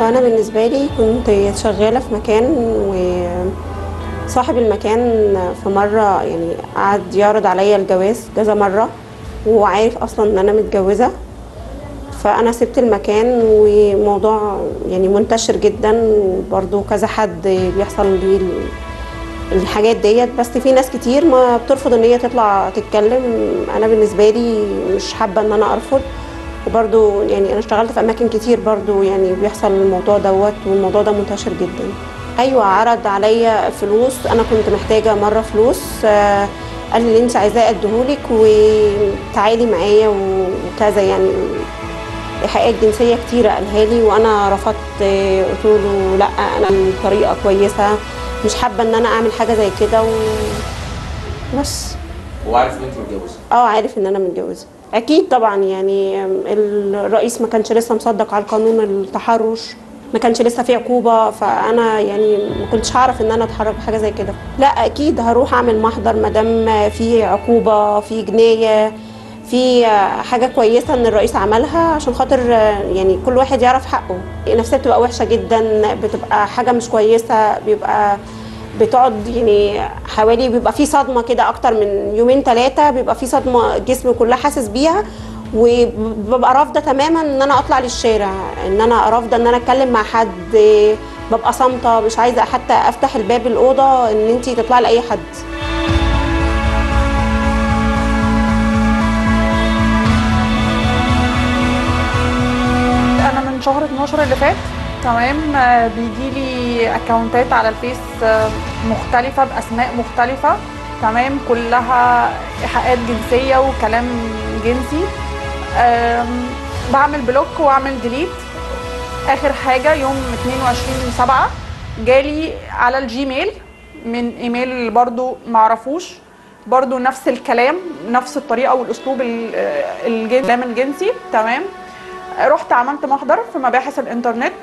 فأنا بالنسبة لي كنت شغالة في مكان وصاحب المكان في مرة يعني قعد يعرض عليا الجواز كذا مرة وعارف أصلا إن أنا متجوزة فأنا سبت المكان وموضوع يعني منتشر جدا وبرضه كذا حد بيحصل ليه ال- الحاجات ديت بس في ناس كتير ما بترفض ان هي تطلع تتكلم انا بالنسبه لي مش حابه ان انا ارفض وبرضو يعني انا اشتغلت في اماكن كتير برضو يعني بيحصل الموضوع دوت والموضوع ده منتشر جدا ايوه عرض عليا فلوس انا كنت محتاجه مره فلوس آه، قال لي اللي انت عايزاه اديهولك وتعالي معايا وكذا يعني ايحاءات جنسيه كتيره قالها لي وانا رفضت آه، قلت له لا انا الطريقه كويسه مش حابه ان انا اعمل حاجه زي كده و... بس هو عارف ان انت متجوزه اه عارف ان انا متجوزه اكيد طبعا يعني الرئيس ما كانش لسه مصدق على قانون التحرش ما كانش لسه في عقوبه فانا يعني ما كنتش هعرف ان انا اتحرك بحاجه زي كده لا اكيد هروح اعمل محضر ما دام في عقوبه في جنايه في حاجه كويسه ان الرئيس عملها عشان خاطر يعني كل واحد يعرف حقه نفسها بتبقى وحشه جدا بتبقى حاجه مش كويسه بيبقى بتقعد يعني حوالي بيبقى في صدمه كده اكتر من يومين ثلاثه بيبقى في صدمه الجسم كلها حاسس بيها وببقى رافضه تماما ان انا اطلع للشارع ان انا رافضه ان انا اتكلم مع حد ببقى صامته مش عايزه حتى افتح الباب الاوضه ان انت تطلعي لاي حد انا من شهر 12 اللي فات تمام آه، بيجي لي اكونتات على الفيس آه، مختلفه باسماء مختلفه تمام كلها ايحاءات جنسيه وكلام جنسي آم، بعمل بلوك واعمل ديليت اخر حاجه يوم 22 7 جالي على الجيميل من ايميل برضو معرفوش برضو نفس الكلام نفس الطريقه والاسلوب ال- آه، الجن- الكلام الجنسي تمام رحت عملت محضر في مباحث الانترنت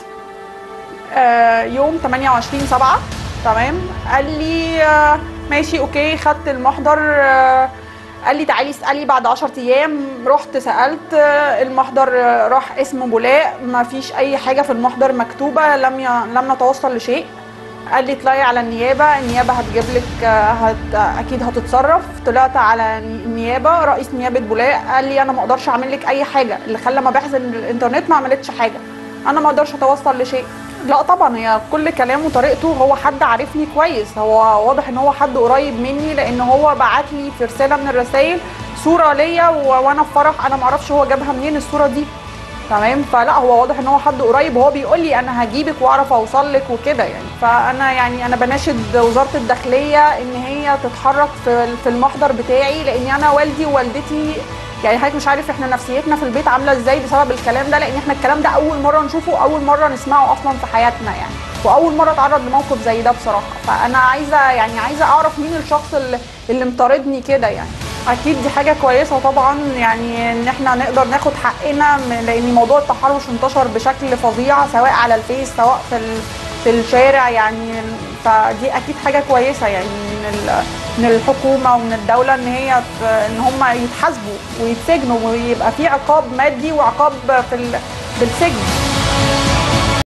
آه، يوم 28 7 تمام قال لي آه، ماشي اوكي خدت المحضر آه، قال لي تعالي اسالي بعد 10 ايام رحت سالت آه، المحضر آه، راح اسم بولاق ما فيش اي حاجه في المحضر مكتوبه لم ي... لم نتوصل لشيء قال لي اطلعي على النيابه النيابه هتجيب لك آه، هت... اكيد هتتصرف طلعت على النيابه رئيس نيابه بولاق قال لي انا ما اقدرش اعمل لك اي حاجه اللي خلى مباحث الانترنت ما عملتش حاجه انا ما اقدرش اتوصل لشيء لا طبعا هي كل كلامه وطريقته هو حد عارفني كويس هو واضح ان هو حد قريب مني لان هو بعت لي في رساله من الرسائل صوره ليا و- وانا في فرح انا ما اعرفش هو جابها منين الصوره دي تمام فلا هو واضح ان هو حد قريب وهو بيقول لي انا هجيبك واعرف اوصل لك وكده يعني فانا يعني انا بناشد وزاره الداخليه ان هي تتحرك في في المحضر بتاعي لان انا والدي ووالدتي يعني حضرتك مش عارف احنا نفسيتنا في البيت عامله ازاي بسبب الكلام ده لان احنا الكلام ده اول مره نشوفه اول مره نسمعه اصلا في حياتنا يعني واول مره اتعرض لموقف زي ده بصراحه فانا عايزه يعني عايزه اعرف مين الشخص اللي, اللي مطاردني كده يعني اكيد دي حاجه كويسه طبعا يعني ان احنا نقدر ناخد حقنا من- لان موضوع التحرش انتشر بشكل فظيع سواء على الفيس سواء في ال- في الشارع يعني فدي اكيد حاجه كويسه يعني من ال- من الحكومه ومن الدوله ان هي ت- ان هم يتحاسبوا ويتسجنوا ويبقى في عقاب مادي وعقاب في ال- بالسجن